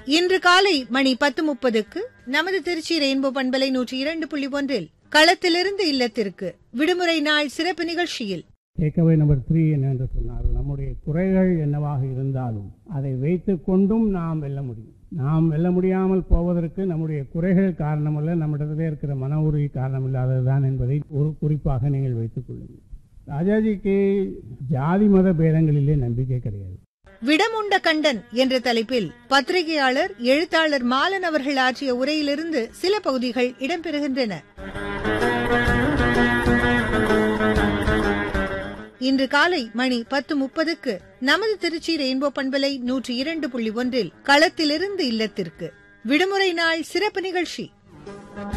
இன்று காலை மணி பத்து முப்பதுக்கு நமது திருச்சி ரெயின்போ பண்பலை நூற்றி இரண்டு புள்ளி ஒன்றில் களத்திலிருந்து இல்லத்திற்கு விடுமுறை நாள் சிறப்பு நிகழ்ச்சியில் டேக்அவே நம்பர் த்ரீ என்னவென்று சொன்னால் நம்முடைய குறைகள் என்னவாக இருந்தாலும் அதை வைத்துக் கொண்டும் நாம் வெல்ல முடியும் நாம் வெல்ல முடியாமல் போவதற்கு நம்முடைய குறைகள் காரணமல்ல நம்மிடத்திலே இருக்கிற மன உறுதி காரணம் இல்லாததுதான் என்பதை ஒரு குறிப்பாக நீங்கள் வைத்துக் கொள்ளுங்கள் ராஜாஜிக்கு ஜாதி மத பேதங்களிலே நம்பிக்கை கிடையாது விடமுண்ட கண்டன் என்ற தலைப்பில் பத்திரிகையாளர் எழுத்தாளர் மாலன் அவர்கள் ஆற்றிய உரையிலிருந்து சில பகுதிகள் இடம்பெறுகின்றன இன்று காலை மணி பத்து முப்பதுக்கு நமது திருச்சி ரெயின்போ பண்பலை நூற்றி இரண்டு புள்ளி ஒன்றில் களத்திலிருந்து இல்லத்திற்கு விடுமுறை நாள் சிறப்பு நிகழ்ச்சி